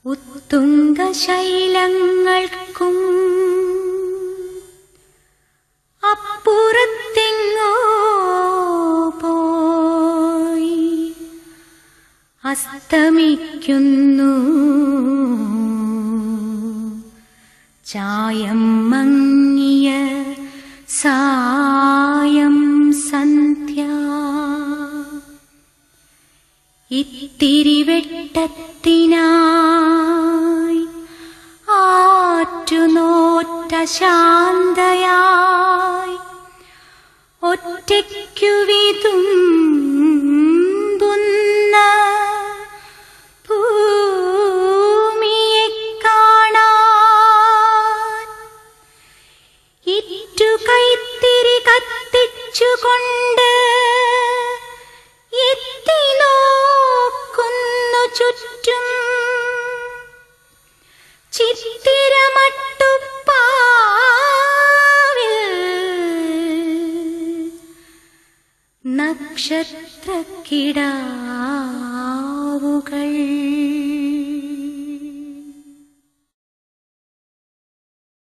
ഉത്തുംഗശൈലങ്ങൾക്കും അപ്പുറത്തെങ്ങോ പോയി അസ്തമിക്കുന്നു ചായം മങ്ങിയ സായം സന്ധ്യ ഇത്തിരിവെട്ടത്തിനായി ആറ്റുനോറ്റ ശാന്തയായി ഒറ്റയ്ക്കു വിതുമ്പുന്ന ഭൂമിയെ കാണാൻ ഇറ്റു കൈത്തിരി കത്തിച്ചുകൊണ്ട് എത്തി നോക്കുന്നു ചുറ്റും ചിത്തിരമട്ടുപ്പാവിൽ നക്ഷത്രക്കിടാ